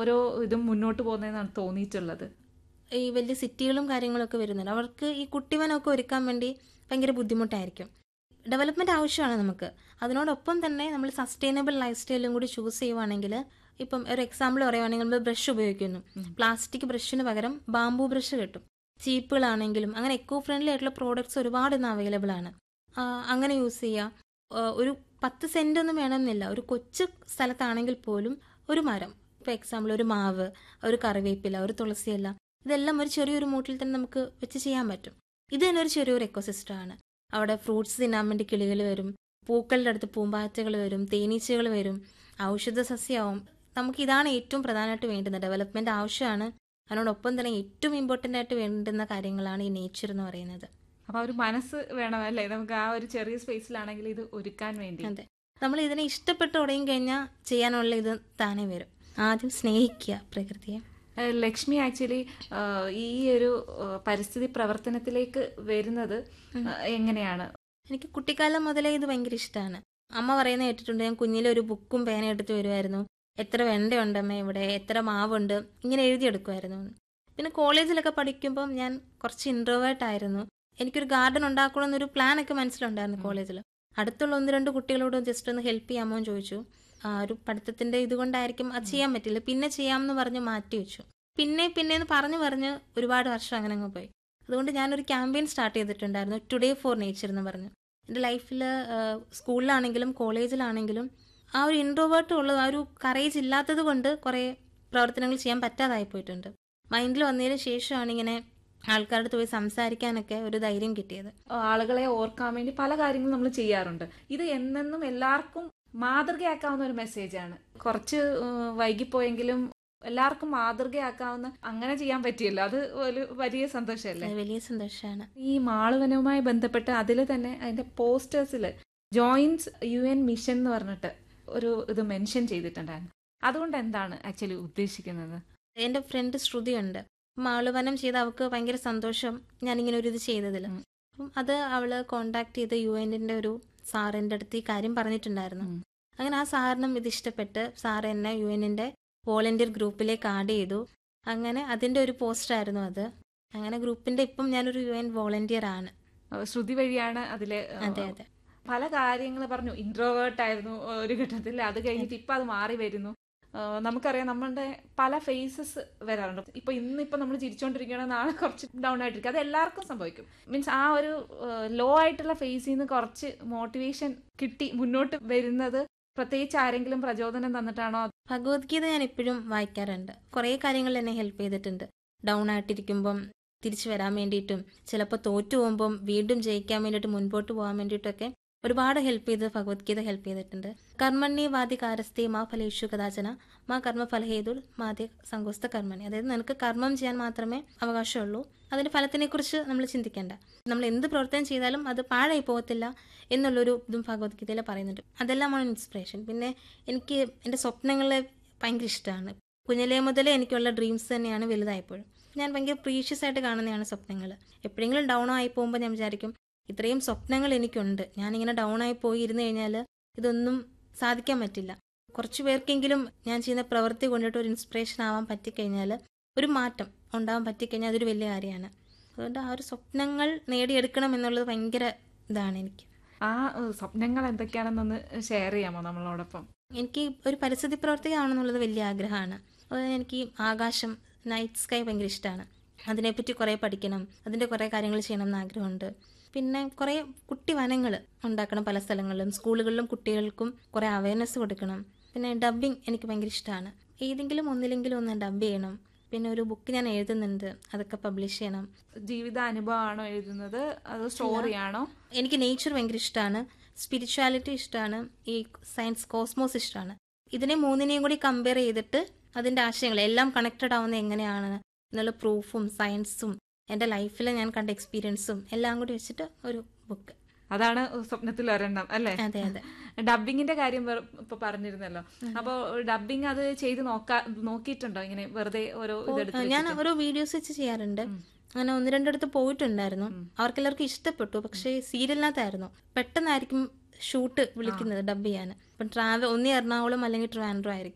ഓരോ ഇതും മുന്നോട്ട് പോകുന്നതെന്നാണ് തോന്നിയിട്ടുള്ളത് ഈ വലിയ സിറ്റികളും കാര്യങ്ങളൊക്കെ വരുന്നുണ്ട് അവർക്ക് ഈ കുട്ടിവനമൊക്കെ ഒരുക്കാൻ വേണ്ടി ഭയങ്കര ബുദ്ധിമുട്ടായിരിക്കും ഡെവലപ്മെന്റ് ആവശ്യമാണ് നമുക്ക് അതിനോടൊപ്പം തന്നെ നമ്മൾ സസ്റ്റൈനബിൾ ലൈഫ് സ്റ്റൈലും കൂടി ചൂസ് ചെയ്യുവാണെങ്കിൽ ഇപ്പം ഒരു എക്സാമ്പിൾ പറയുവാണെങ്കിൽ നമ്മൾ ബ്രഷ് ഉപയോഗിക്കുന്നു പ്ലാസ്റ്റിക് ബ്രഷിന് പകരം ബാംബു ബ്രഷ് കിട്ടും ചീപ്പുകളാണെങ്കിലും അങ്ങനെ എക്കോ ഫ്രണ്ട്ലി ആയിട്ടുള്ള പ്രോഡക്ട്സ് ഒരുപാട് ഇന്ന് അവൈലബിൾ ആണ് ആ, അങ്ങനെ യൂസ് ചെയ്യുക ആ, ഒരു പത്ത് സെന്റ് ഒന്നും വേണമെന്നില്ല ഒരു കൊച്ചു സ്ഥലത്താണെങ്കിൽ പോലും ഒരു മരം ഇപ്പൊ എക്സാമ്പിൾ ഒരു മാവ് ഒരു കറിവേപ്പില ഒരു തുളസിയില ഇതെല്ലാം ഒരു ചെറിയൊരു മൂട്ടിൽ തന്നെ നമുക്ക് വെച്ച് ചെയ്യാൻ പറ്റും ഇത് തന്നെ ഒരു ചെറിയൊരു എക്കോസിസ്റ്റം ആണ് അവിടെ ഫ്രൂട്ട്സ് തിന്നാൻ വേണ്ടി കിളികൾ വരും പൂക്കളുടെ അടുത്ത് പൂമ്പാറ്റകൾ വരും തേനീച്ചകൾ വരും ഔഷധ സസ്യമാവും നമുക്ക് ഇതാണ് ഏറ്റവും പ്രധാനമായിട്ട് വേണ്ടുന്നത് ഡെവലപ്മെന്റ് ആവശ്യമാണ് അതിനോടൊപ്പം തന്നെ ഏറ്റവും ഇമ്പോർട്ടൻ്റ് ആയിട്ട് വേണ്ടുന്ന കാര്യങ്ങളാണ് ഈ നേച്ചർ എന്ന് പറയുന്നത് അപ്പൊ ആ ഒരു മനസ്സ് വേണമല്ലേ നമുക്ക് ആ ഒരു ചെറിയ സ്പേസിലാണെങ്കിൽ ഇത് ഒരുക്കാൻ വേണ്ടി അതെ നമ്മൾ ഇതിനെ ഇഷ്ടപ്പെട്ട് തുടങ്ങി കഴിഞ്ഞാൽ ചെയ്യാനുള്ള ഇത് താനേ വരും ആദ്യം സ്നേഹിക്കുക പ്രകൃതിയെ ഏഹ് ലക്ഷ്മി ആക്ച്വലി ഈ ഒരു ഏഹ് പരിസ്ഥിതി പ്രവർത്തനത്തിലേക്ക് വരുന്നത് ഏഹ് എങ്ങനെയാണ് എനിക്ക് കുട്ടിക്കാലം മുതലേ ഇത് ഭയങ്കര ഇഷ്ടമാണ് അമ്മ പറയുന്ന കേട്ടിട്ടുണ്ട് ഞാൻ കുഞ്ഞിലെ ഒരു ബുക്കും പേന എടുത്ത് വരുമായിരുന്നു എത്ര വെണ്ടയുണ്ടമ്മേ ഇവിടെ എത്ര മാവുണ്ട് ഇങ്ങനെ എഴുതിയെടുക്കുമായിരുന്നു എന്ന്. പിന്നെ കോളേജിലൊക്കെ പഠിക്കുമ്പം ഞാൻ കുറച്ച് ഇൻട്രോവേർട്ട് ആയിരുന്നു എനിക്കൊരു ഗാർഡൻ ഉണ്ടാക്കണമെന്നൊരു പ്ലാൻ ഒക്കെ മനസ്സിലുണ്ടായിരുന്നു കോളേജിൽ അടുത്തുള്ള ഒന്ന് രണ്ട് കുട്ടികളോട് ജസ്റ്റ് ഒന്ന് ഹെൽപ്പ് ചെയ്യാമോ എന്ന് ചോദിച്ചു ആ ഒരു പഠിത്തത്തിന്റെ ഇതുകൊണ്ടായിരിക്കും അത് ചെയ്യാൻ പറ്റില്ല പിന്നെ ചെയ്യാമെന്ന് പറഞ്ഞ് മാറ്റി വെച്ചു പിന്നെ പിന്നെ എന്ന് പറഞ്ഞു പറഞ്ഞ് ഒരുപാട് വർഷം അങ്ങനെ അങ്ങ് പോയി അതുകൊണ്ട് ഞാനൊരു ക്യാമ്പയിൻ സ്റ്റാർട്ട് ചെയ്തിട്ടുണ്ടായിരുന്നു ടുഡേ ഫോർ നേച്ചർ എന്ന് പറഞ്ഞു എൻ്റെ ലൈഫിൽ സ്കൂളിലാണെങ്കിലും കോളേജിലാണെങ്കിലും ആ ഒരു ഇൻട്രോവേർട്ട് ഉള്ളത് ആ ഒരു കറേജ് ഇല്ലാത്തത് കൊണ്ട് കുറേ പ്രവർത്തനങ്ങൾ ചെയ്യാൻ പറ്റാതായി പോയിട്ടുണ്ട് മൈൻഡിൽ വന്നതിന് ശേഷമാണ് ഇങ്ങനെ ആൾക്കാരുടെ അടുത്ത് പോയി സംസാരിക്കാനൊക്കെ ഒരു ധൈര്യം കിട്ടിയത് ആളുകളെ ഓർക്കാൻ വേണ്ടി പല കാര്യങ്ങളും നമ്മൾ ചെയ്യാറുണ്ട് ഇത് എന്നെന്നും എല്ലാവർക്കും മാതൃകയാക്കാവുന്ന ഒരു മെസ്സേജാണ് കുറച്ച് ഏഹ് വൈകിപ്പോയെങ്കിലും എല്ലാവർക്കും മാതൃകയാക്കാവുന്ന അങ്ങനെ ചെയ്യാൻ പറ്റിയല്ലോ അത് ഒരു വലിയ സന്തോഷമല്ലേ അത് വലിയ സന്തോഷമാണ് ഈ മാളുവനവുമായി ബന്ധപ്പെട്ട് അതിൽ തന്നെ അതിന്റെ പോസ്റ്റേഴ്സിൽ ജോയിൻസ് യു എൻ മിഷൻ എന്ന് പറഞ്ഞിട്ട് ഒരു ഇത് മെൻഷൻ ചെയ്തിട്ടുണ്ടായിരുന്നു അതുകൊണ്ട് എന്താണ് ആക്ച്വലി ഉദ്ദേശിക്കുന്നത് എൻ്റെ ഫ്രണ്ട് ശ്രുതിയുണ്ട് മാളുവനം ചെയ്ത് അവൾക്ക് ഭയങ്കര സന്തോഷം ഞാനിങ്ങനെ ഒരു ഇത് ചെയ്തതിൽ ഉം. അപ്പം അത് അവള് കോണ്ടാക്ട് ചെയ്ത് യു എൻ്റെ ഒരു സാറിൻ്റെ അടുത്ത് ഈ കാര്യം പറഞ്ഞിട്ടുണ്ടായിരുന്നു ഉം. അങ്ങനെ ആ സാറിനും ഇത് ഇഷ്ടപ്പെട്ട് സാർ എന്നെ യു എൻ്റെ വോളണ്ടിയർ ഗ്രൂപ്പിലേക്ക് ആഡ് ചെയ്തു അങ്ങനെ അതിൻ്റെ ഒരു പോസ്റ്ററായിരുന്നു അത് അങ്ങനെ ഗ്രൂപ്പിന്റെ ഇപ്പം ഞാനൊരു യു എൻ വോളണ്ടിയർ ആണ് ഏഹ് ശ്രുതി വഴിയാണ് അതിലെ ഏഹ്, അതെ അതെ പല കാര്യങ്ങൾ പറഞ്ഞു ഇൻട്രോവേർട്ട് ആയിരുന്നു ഒരു ഘട്ടത്തിൽ അത് കഴിഞ്ഞിട്ട് ഇപ്പൊ അത് മാറി വരുന്നു ഏഹ് നമുക്കറിയാം നമ്മളുടെ പല ഫേസസ് വരാറുണ്ട് ഇപ്പൊ ഇന്നിപ്പോ നമ്മൾ ചിരിച്ചോണ്ടിരിക്കുകയാണ് നാളെ കുറച്ച് ഡൗൺ ആയിട്ടിരിക്കും അത് എല്ലാവർക്കും സംഭവിക്കും മീൻസ് ആ ഒരു ലോ ആയിട്ടുള്ള ഫേസിൽ നിന്ന് കുറച്ച് മോട്ടിവേഷൻ കിട്ടി മുന്നോട്ട് വരുന്നത് പ്രത്യേകിച്ച് ആരെങ്കിലും പ്രചോദനം തന്നിട്ടാണോ ഭഗവത്ഗീത ഞാൻ ഇപ്പോഴും വായിക്കാറുണ്ട് കുറേ കാര്യങ്ങൾ എന്നെ ഹെൽപ്പ് ചെയ്തിട്ടുണ്ട് ഡൗൺ ആയിട്ടിരിക്കുമ്പം തിരിച്ചു വരാൻ വേണ്ടിയിട്ടും ചിലപ്പോൾ തോറ്റു പോകുമ്പം വീണ്ടും ജയിക്കാൻ വേണ്ടിയിട്ട് മുൻപോട്ട് പോകാൻ വേണ്ടിയിട്ടൊക്കെ ഒരുപാട് ഹെൽപ്പ് ചെയ്ത് ഭഗവത്ഗീത ഹെൽപ്പ് ചെയ്തിട്ടുണ്ട് കർമ്മണ്യ വാദി കാരസ്തി മാ ഫലേഷു കഥാചന മാ കർമ്മഫലഹേതുർ മാതി സങ്കോസ്ത കർമ്മണി അതായത് നിനക്ക് കർമ്മം ചെയ്യാൻ മാത്രമേ അവകാശമുള്ളൂ അതിന്റെ ഫലത്തിനെ കുറിച്ച് നമ്മൾ ചിന്തിക്കേണ്ട നമ്മൾ എന്ത് പ്രവർത്തനം ചെയ്താലും അത് പാഴായി പോകത്തില്ല എന്നുള്ളൊരു ഇതും ഭഗവത്ഗീതയിൽ പറയുന്നുണ്ട് അതെല്ലാമാണ് ഇൻസ്പിറേഷൻ പിന്നെ എനിക്ക് എൻ്റെ സ്വപ്നങ്ങളെ ഭയങ്കര ഇഷ്ടമാണ് കുഞ്ഞിലേ മുതലേ എനിക്കുള്ള ഡ്രീംസ് തന്നെയാണ് വലുതായപ്പോഴും ഞാൻ ഭയങ്കര പ്രീഷ്യസ് ആയിട്ട് കാണുന്നതാണ് സ്വപ്നങ്ങൾ എപ്പോഴെങ്കിലും ഡൗൺ ആയി പോകുമ്പോൾ ഞാൻ വിചാരിക്കും ഇത്രയും സ്വപ്നങ്ങൾ എനിക്കുണ്ട് ഞാനിങ്ങനെ ഡൗൺ ആയി പോയി ഇരുന്ന് കഴിഞ്ഞാൽ ഇതൊന്നും സാധിക്കാൻ പറ്റില്ല കുറച്ചു പേർക്കെങ്കിലും ഞാൻ ചെയ്യുന്ന പ്രവൃത്തി കൊണ്ടിട്ട് ഒരു ഇൻസ്പിറേഷൻ ആവാൻ പറ്റിക്കഴിഞ്ഞാൽ ഒരു മാറ്റം ഉണ്ടാവാൻ പറ്റിക്കഴിഞ്ഞാൽ അതൊരു വലിയ കാര്യമാണ് അതുകൊണ്ട് ആ ഒരു സ്വപ്നങ്ങൾ നേടിയെടുക്കണം എന്നുള്ളത് ഭയങ്കര ഇതാണ് എനിക്ക് ആ ഏഹ് സ്വപ്നങ്ങൾ എന്തൊക്കെയാണെന്നൊന്ന് ഷെയർ ചെയ്യാമോ നമ്മളോടൊപ്പം എനിക്ക് ഒരു പരിസ്ഥിതി പ്രവർത്തകയാണെന്നുള്ളത് വലിയ ആഗ്രഹമാണ് അതുപോലെ എനിക്ക് ആകാശം നൈറ്റ് സ്കൈ ഭയങ്കര ഇഷ്ടമാണ് അതിനെപ്പറ്റി കുറേ പഠിക്കണം അതിൻ്റെ കുറേ കാര്യങ്ങൾ ചെയ്യണം എന്ന് ആഗ്രഹമുണ്ട് പിന്നെ കുറേ കുട്ടി വനങ്ങൾ ഉണ്ടാക്കണം പല സ്ഥലങ്ങളിലും സ്കൂളുകളിലും കുട്ടികൾക്കും കുറേ അവയർനെസ് കൊടുക്കണം പിന്നെ ഡബ്ബിങ് എനിക്ക് ഭയങ്കര ഇഷ്ടമാണ് ഏതെങ്കിലും ഒന്നിലെങ്കിലും ഒന്ന് ഡബ് ചെയ്യണം പിന്നെ ഒരു ബുക്ക് ഞാൻ എഴുതുന്നുണ്ട് അതൊക്കെ പബ്ലിഷ് ചെയ്യണം ജീവിത അനുഭവമാണോ എഴുതുന്നത് അതോ സ്റ്റോറിയാണോ എനിക്ക് നേച്ചർ ഭയങ്കര ഇഷ്ടമാണ് സ്പിരിച്വാലിറ്റി ഇഷ്ടമാണ് ഈ സയൻസ് കോസ്മോസ് ഇഷ്ടമാണ് ഇതിനെ മൂന്നിനെയും കൂടി കമ്പയർ ചെയ്തിട്ട് അതിന്റെ ആശയങ്ങൾ എല്ലാം കണക്റ്റഡ് ആവുന്നത് എങ്ങനെയാണ് എന്നുള്ള പ്രൂഫും സയൻസും എൻ്റെ ലൈഫിൽ ഞാൻ കണ്ട എക്സ്പീരിയൻസും എല്ലാം കൂടി വെച്ചിട്ട് ഒരു ബുക്ക് അതാണ് സ്വപ്നത്തിൽ ഒരെണ്ണം അല്ലേ അതെ അതെ ഡബിങ്ങിന്റെ കാര്യം വെറു- ഇപ്പൊ പറഞ്ഞിരുന്നല്ലോ അപ്പൊ ഡബിങ് അത് ചെയ്ത് നോക്കാ നോക്കിയിട്ടുണ്ടോ ഇങ്ങനെ വെറുതെ ഓരോ ഇതെടുത്ത് ഞാൻ ഓരോ വീഡിയോസ് വെച്ച് ചെയ്യാറുണ്ട് അങ്ങനെ ഒന്ന് രണ്ടിടത്ത് പോയിട്ടുണ്ടായിരുന്നു അവർക്കെല്ലാവർക്കും ഇഷ്ടപ്പെട്ടു പക്ഷേ സീരിയലിനകത്തായിരുന്നു പെട്ടെന്നായിരിക്കും ഷൂട്ട് വിളിക്കുന്നത് ഡബ് ചെയ്യാൻ ഇപ്പം ട്രാവൽ ഒന്നി എറണാകുളം അല്ലെങ്കിൽ ട്രിവാൻഡ്രം ആയിരിക്കും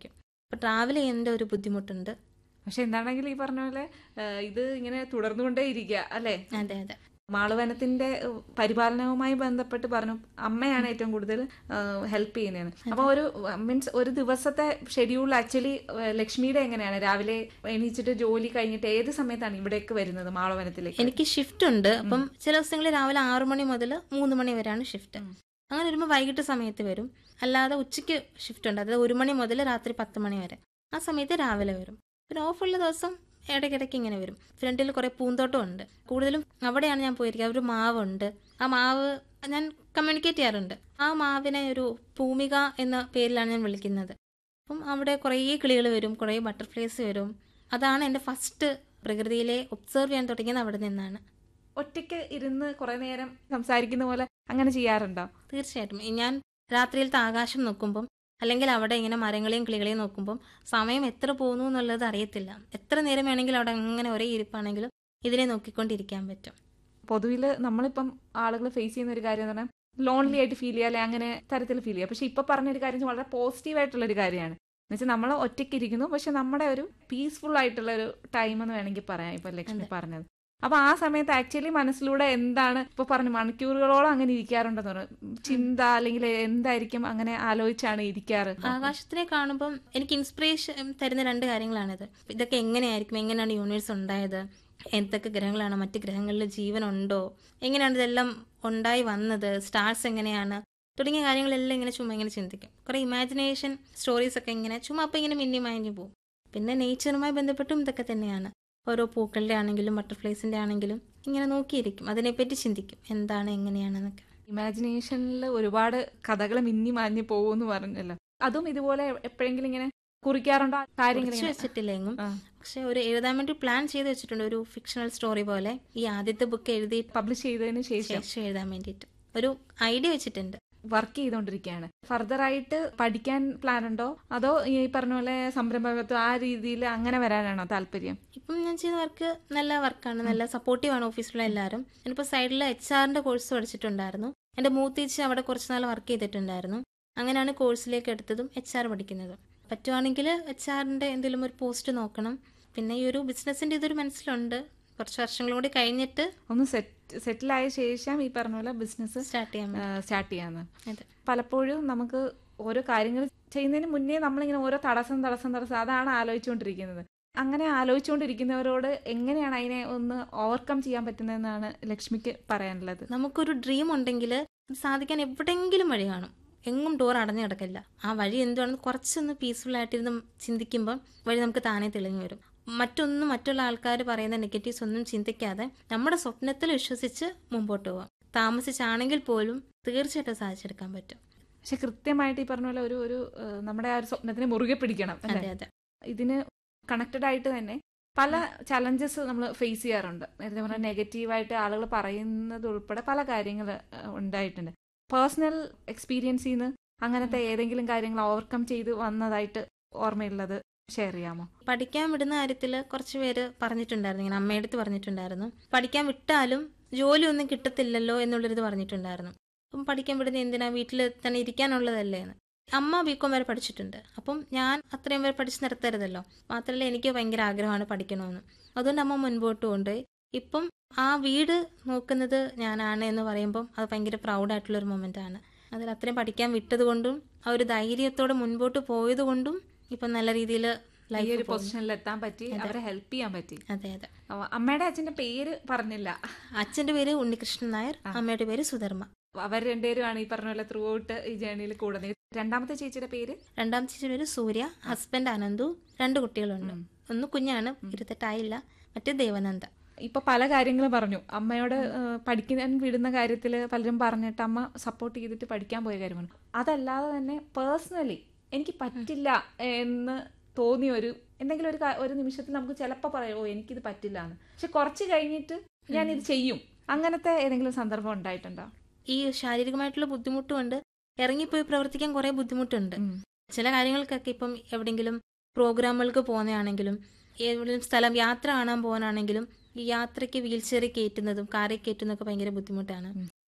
അപ്പോൾ ട്രാവൽ ചെയ്യുന്നതിൻ്റെ ഒരു ബുദ്ധിമുട്ടുണ്ട് പക്ഷെ എന്താണെങ്കിലും ഈ പറഞ്ഞ പോലെ ആ, ഇത് ഇങ്ങനെ തുടർന്നുകൊണ്ടേ ഇരിക്കുക അല്ലേ അതെ അതെ മാളവനത്തിന്റെ ഏഹ്, പരിപാലനവുമായി ബന്ധപ്പെട്ട് പറഞ്ഞു അമ്മയാണ് ഏറ്റവും കൂടുതൽ ഹെൽപ്പ് ചെയ്യുന്നതെന്ന് അപ്പൊ ഒരു മീൻസ് ഒരു ദിവസത്തെ ഷെഡ്യൂൾ ആക്ച്വലി ലക്ഷ്മിയുടെ എങ്ങനെയാണ് രാവിലെ എണീച്ചിട്ട് ജോലി കഴിഞ്ഞിട്ട് ഏത് സമയത്താണ് ഇവിടേക്ക് വരുന്നത് മാളവനത്തിലേക്ക് എനിക്ക് ഷിഫ്റ്റ് ഉണ്ട് അപ്പം ചില ദിവസങ്ങളിൽ രാവിലെ ആറു മണി മുതൽ മൂന്ന് മണി വരെയാണ് ഷിഫ്റ്റ് അങ്ങനെ വരുമ്പോൾ വൈകിട്ട് സമയത്ത് വരും അല്ലാതെ ഉച്ചയ്ക്ക് ഷിഫ്റ്റ് ഉണ്ട് അതായത് ഒരു മണി മുതൽ രാത്രി പത്ത് മണി വരെ ആ സമയത്ത് രാവിലെ വരും പിന്നെ ഓഫുള്ള ദിവസം ഇടയ്ക്കിടയ്ക്ക് ഇങ്ങനെ വരും ഫ്രണ്ടിൽ കുറേ പൂന്തോട്ടം ഉണ്ട് കൂടുതലും അവിടെയാണ് ഞാൻ പോയിരിക്കുക ഒരു മാവുണ്ട് ആ മാവ് ഞാൻ കമ്മ്യൂണിക്കേറ്റ് ചെയ്യാറുണ്ട് ആ മാവിനെ ഒരു ഭൂമിക എന്ന പേരിലാണ് ഞാൻ വിളിക്കുന്നത് അപ്പം അവിടെ കുറേ കിളികൾ വരും കുറേ ബട്ടർഫ്ലൈസ് വരും അതാണ് എൻ്റെ ഫസ്റ്റ് പ്രകൃതിയിലെ ഒബ്സർവ് ചെയ്യാൻ തുടങ്ങിയത് അവിടെ നിന്നാണ് ഒറ്റയ്ക്ക് ഇരുന്ന് കുറെ നേരം സംസാരിക്കുന്ന പോലെ അങ്ങനെ ചെയ്യാറുണ്ടോ തീർച്ചയായിട്ടും ഈ ഞാൻ രാത്രിയിലത്തെ ആകാശം നോക്കുമ്പം അല്ലെങ്കിൽ അവിടെ ഇങ്ങനെ മരങ്ങളെയും കിളികളെയും നോക്കുമ്പം സമയം എത്ര പോകുന്നു എന്നുള്ളത് അറിയത്തില്ല എത്ര നേരം വേണമെങ്കിലും അവിടെ അങ്ങനെ ഒരേ ഇരിപ്പാണെങ്കിലും ഇതിനെ നോക്കിക്കൊണ്ടിരിക്കാൻ പറ്റും പൊതുവിൽ നമ്മളിപ്പം ആളുകൾ ഫേസ് ചെയ്യുന്ന ഒരു കാര്യം എന്ന് പറഞ്ഞാൽ ലോൺലി ആയിട്ട് ഫീൽ ചെയ്യുക അല്ലെ അങ്ങനെ തരത്തിൽ ഫീൽ ചെയ്യുക പക്ഷെ ഇപ്പൊ പറഞ്ഞൊരു കാര്യം വളരെ പോസിറ്റീവ് ആയിട്ടുള്ള ഒരു കാര്യമാണ് എന്നുവെച്ചാൽ നമ്മൾ ഒറ്റയ്ക്ക് ഇരിക്കുന്നു പക്ഷെ നമ്മുടെ ഒരു പീസ്ഫുൾ ആയിട്ടുള്ള ഒരു ടൈം എന്ന് വേണമെങ്കിൽ പറയാം ഇപ്പൊ ലക്ഷ്മി അതെ. പറഞ്ഞത് അപ്പൊ ആ സമയത്ത് ആക്ച്വലി മനസ്സിലൂടെ എന്താണ് ഇപ്പൊ പറഞ്ഞു മണിക്കൂറുകളോളം അങ്ങനെ ഇരിക്കാറുണ്ടെന്ന് പറഞ്ഞു ചിന്ത അല്ലെങ്കിൽ എന്തായിരിക്കും അങ്ങനെ ആലോചിച്ചാണ് ഇരിക്കാറ് ആകാശത്തിനെ കാണുമ്പം എനിക്ക് ഇൻസ്പിറേഷൻ തരുന്ന രണ്ട് കാര്യങ്ങളാണിത് ഇതൊക്കെ എങ്ങനെയായിരിക്കും എങ്ങനെയാണ് യൂണിവേഴ്സ് ഉണ്ടായത് എന്തൊക്കെ ഗ്രഹങ്ങളാണ് മറ്റ് ഗ്രഹങ്ങളിൽ ജീവനുണ്ടോ എങ്ങനെയാണ് ഇതെല്ലാം ഉണ്ടായി വന്നത് സ്റ്റാർസ് എങ്ങനെയാണ് തുടങ്ങിയ കാര്യങ്ങളെല്ലാം ഇങ്ങനെ ചുമ്മാ ഇങ്ങനെ ചിന്തിക്കും കുറേ ഇമാജിനേഷൻ സ്റ്റോറീസ് ഒക്കെ ഇങ്ങനെ ചുമ്മാ അപ്പം ഇങ്ങനെ മിന്നി മയഞ്ഞു പോകും പിന്നെ നേച്ചറുമായി ബന്ധപ്പെട്ടും ഇതൊക്കെ തന്നെയാണ് ഓരോ പൂക്കളുടെ ആണെങ്കിലും ബട്ടർഫ്ലൈസിന്റെ ആണെങ്കിലും ഇങ്ങനെ നോക്കിയിരിക്കും അതിനെപ്പറ്റി ചിന്തിക്കും എന്താണ് എങ്ങനെയാണെന്നൊക്കെ ഇമാജിനേഷനിൽ ഒരുപാട് കഥകൾ മിന്നി മാഞ്ഞു പോകുമെന്ന് പറഞ്ഞല്ലോ അതും ഇതുപോലെ എപ്പോഴെങ്കിലും ഇങ്ങനെ കുറിക്കാറുണ്ടോ കാര്യങ്ങൾ കുറിച്ച് വെച്ചിട്ടില്ല എങ്ങും ആ. പക്ഷെ ഒരു എഴുതാൻ വേണ്ടി പ്ലാൻ ചെയ്ത് വെച്ചിട്ടുണ്ട് ഒരു ഫിക്ഷണൽ സ്റ്റോറി പോലെ ഈ ആദ്യത്തെ ബുക്ക് എഴുതി പബ്ലിഷ് ചെയ്തതിന് ശേഷം ശേഷം എഴുതാൻ വേണ്ടിയിട്ട് ഒരു ഐഡിയ വെച്ചിട്ടുണ്ട് വർക്ക് ചെയ്തുകൊണ്ടിരിക്കുകയാണ് ഫർദർ ആയിട്ട് പഠിക്കാൻ പ്ലാൻ ഉണ്ടോ അതോ ഈ പറഞ്ഞ പോലെ സംരംഭകത്വം ആ രീതിയിൽ അങ്ങനെ വരാനാണോ താല്പര്യം ഇപ്പം ഞാൻ ചെയ്ത വർക്ക് നല്ല വർക്കാണ് നല്ല സപ്പോർട്ടീവ് ആണ് ഓഫീസിലുള്ള എല്ലാവരും ഞാനിപ്പോൾ സൈഡിൽ എച്ച് ആറിന്റെ കോഴ്സ് പഠിച്ചിട്ടുണ്ടായിരുന്നു എൻ്റെ മൂത്തീച്ച് അവിടെ കുറച്ച് നാൾ വർക്ക് ചെയ്തിട്ടുണ്ടായിരുന്നു അങ്ങനെയാണ് കോഴ്സിലേക്ക് എടുത്തതും എച്ച് ആർ പഠിക്കുന്നതും പറ്റുവാണെങ്കിൽ എച്ച് ആറിന്റെ എന്തെങ്കിലും ഒരു പോസ്റ്റ് നോക്കണം പിന്നെ ഈ ഒരു ബിസിനസിന്റെ ഇതൊരു മനസ്സിലുണ്ട് കുറച്ച് വർഷങ്ങൾ കൂടി കഴിഞ്ഞിട്ട് ഒന്ന് സെറ്റ് സെറ്റിൽ ആയ ശേഷം ഈ പറഞ്ഞ പോലെ ബിസിനസ് സ്റ്റാർട്ട് ചെയ്യാൻ പറ്റും. സ്റ്റാർട്ട് ചെയ്യാന്ന് അതെ പലപ്പോഴും നമുക്ക് ഓരോ കാര്യങ്ങൾ ചെയ്യുന്നതിന് മുന്നേ നമ്മളിങ്ങനെ ഓരോ തടസ്സം തടസ്സം തടസ്സം അതാണ് ആലോചിച്ചുകൊണ്ടിരിക്കുന്നത് അങ്ങനെ ആലോചിച്ചുകൊണ്ടിരിക്കുന്നവരോട് എങ്ങനെയാണ് അതിനെ ഒന്ന് ഓവർകം ചെയ്യാൻ പറ്റുന്നതെന്നാണ് ലക്ഷ്മിക്ക് പറയാനുള്ളത് നമുക്കൊരു ഡ്രീം ഉണ്ടെങ്കിൽ അത് സാധിക്കാൻ എവിടെയെങ്കിലും വഴി കാണും എങ്ങും ഡോർ അടഞ്ഞു കിടക്കില്ല ആ വഴി എന്തുവാണെന്ന് കുറച്ചൊന്ന് പീസ്ഫുൾ ആയിട്ടിരുന്ന് ചിന്തിക്കുമ്പോൾ വഴി നമുക്ക് താനേ തെളിഞ്ഞു വരും മറ്റൊന്നും മറ്റുള്ള ആൾക്കാർ പറയുന്ന നെഗറ്റീവ്സ് ഒന്നും ചിന്തിക്കാതെ നമ്മുടെ സ്വപ്നത്തിൽ വിശ്വസിച്ച് മുമ്പോട്ട് പോവാം താമസിച്ചാണെങ്കിൽ പോലും തീർച്ചയായിട്ടും സാധിച്ചെടുക്കാൻ പറ്റും പക്ഷെ കൃത്യമായിട്ട് ഈ പറഞ്ഞ പോലെ ഒരു ഒരു ഏഹ്, നമ്മുടെ ആ ഒരു സ്വപ്നത്തിനെ മുറുകെ പിടിക്കണം അല്ലേ അതെ അതെ ഇതിന് കണക്റ്റഡ് ആയിട്ട് തന്നെ പല ചലഞ്ചസ് നമ്മൾ ഫേസ് ചെയ്യാറുണ്ട് നേരത്തെ പറഞ്ഞ നെഗറ്റീവായിട്ട് ആളുകൾ പറയുന്നത് ഉൾപ്പെടെ പല കാര്യങ്ങൾ ഉണ്ടായിട്ടുണ്ട് പേഴ്സണൽ എക്സ്പീരിയൻസിൽ നിന്ന് അങ്ങനത്തെ ഏതെങ്കിലും കാര്യങ്ങൾ ഓവർകം ചെയ്ത് വന്നതായിട്ട് ഓർമ്മയുള്ളത് ഷെയർ ചെയ്യാമോ പഠിക്കാൻ വിടുന്ന കാര്യത്തിൽ കുറച്ച് പേര് പറഞ്ഞിട്ടുണ്ടായിരുന്നു ഇങ്ങനെ അമ്മയടുത്ത് പറഞ്ഞിട്ടുണ്ടായിരുന്നു പഠിക്കാൻ വിട്ടാലും ജോലിയൊന്നും കിട്ടത്തില്ലല്ലോ എന്നുള്ളൊരിത് പറഞ്ഞിട്ടുണ്ടായിരുന്നു അപ്പം പഠിക്കാൻ വിടുന്ന എന്തിനാ വീട്ടിൽ തന്നെ ഇരിക്കാനുള്ളതല്ലേ എന്ന് അമ്മ ബികോം വരെ പഠിച്ചിട്ടുണ്ട് അപ്പം ഞാൻ അത്രയും വരെ പഠിച്ച് നിർത്തരുതല്ലോ മാത്രമല്ല എനിക്ക് ഭയങ്കര ആഗ്രഹമാണ് പഠിക്കണമെന്ന് അതുകൊണ്ട് അമ്മ മുൻപോട്ട് കൊണ്ടുപോയി ഇപ്പം ആ വീട് നോക്കുന്നത് ഞാനാണ് എന്ന് പറയുമ്പം അത് ഭയങ്കര പ്രൗഡായിട്ടുള്ള ഒരു മൊമെന്റ് ആണ് അതിൽ അത്രയും പഠിക്കാൻ വിട്ടത് കൊണ്ടും ആ ഒരു ധൈര്യത്തോടെ മുൻപോട്ട് പോയത് കൊണ്ടും ഇപ്പം നല്ല രീതിയിൽ ഈ ലൈഫ് ഒരു പൊസിഷനിൽ എത്താൻ പറ്റി അവരെ ഹെൽപ്പ് ചെയ്യാൻ പറ്റി അതെ അതെ അവ- അമ്മയുടെ അച്ഛന്റെ പേര് പറഞ്ഞില്ല അച്ഛന്റെ പേര് ഉണ്ണികൃഷ്ണൻ നായർ അമ്മയുടെ പേര് സുധർമ്മ അവർ രണ്ടുപേരുമാണ് ഈ പറഞ്ഞ പോലെ ത്രൂ ഔട്ട് ഈ ജേണിയിൽ കൂടുന്നത് രണ്ടാമത്തെ ചേച്ചിയുടെ പേര് രണ്ടാമത്തെ ചേച്ചിയുടെ പേര് സൂര്യ ഹസ്ബൻഡ് അനന്തു രണ്ട് കുട്ടികളുണ്ട് ഒന്ന് കുഞ്ഞാണ് ഇരുപത്തെട്ടായില്ല മറ്റേ ദേവനന്ദ ഇപ്പൊ പല കാര്യങ്ങളും പറഞ്ഞു അമ്മയോട് ഏഹ്, പഠിക്കാൻ വിടുന്ന കാര്യത്തിൽ പലരും പറഞ്ഞിട്ട് അമ്മ സപ്പോർട്ട് ചെയ്തിട്ട് പഠിക്കാൻ പോയ കാര്യമാണ് അതല്ലാതെ തന്നെ പേഴ്സണലി എനിക്ക് പറ്റില്ല എന്ന് തോന്നിയ ഒരു എന്തെങ്കിലും ഒരു കാ- ഒരു നിമിഷത്തിൽ നമുക്ക് ചിലപ്പോൾ പറയാം ഓ എനിക്കിത് പറ്റില്ല എന്ന് പക്ഷെ കുറച്ച് കഴിഞ്ഞിട്ട് ഞാൻ ഇത് ചെയ്യും അങ്ങനത്തെ ഏതെങ്കിലും സന്ദർഭം ഉണ്ടായിട്ടുണ്ടോ ഈ ശാരീരികമായിട്ടുള്ള ബുദ്ധിമുട്ടുമുണ്ട് ഇറങ്ങിപ്പോയി പ്രവർത്തിക്കാൻ കുറെ ബുദ്ധിമുട്ടുണ്ട് ഉം. ചില കാര്യങ്ങൾക്കൊക്കെ ഇപ്പം എവിടെയെങ്കിലും പ്രോഗ്രാമുകൾക്ക് പോകുന്നതാണെങ്കിലും എവിടെയും സ്ഥലം യാത്ര കാണാൻ പോകാനാണെങ്കിലും ഈ യാത്രയ്ക്ക് വീൽ ചെയറിൽ കയറ്റുന്നതും കാറിൽ കയറ്റുന്നതൊക്കെ ഭയങ്കര ബുദ്ധിമുട്ടാണ്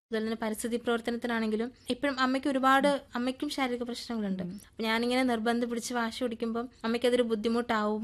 അതുപോലെ തന്നെ പരിസ്ഥിതി പ്രവർത്തനത്തിനാണെങ്കിലും ഇപ്പോഴും അമ്മയ്ക്ക് ഒരുപാട് അമ്മയ്ക്കും ശാരീരിക പ്രശ്നങ്ങളുണ്ട് അപ്പൊ ഞാനിങ്ങനെ നിർബന്ധം പിടിച്ച് വാശി പിടിക്കുമ്പോൾ അമ്മയ്ക്ക് അതൊരു ബുദ്ധിമുട്ടാവും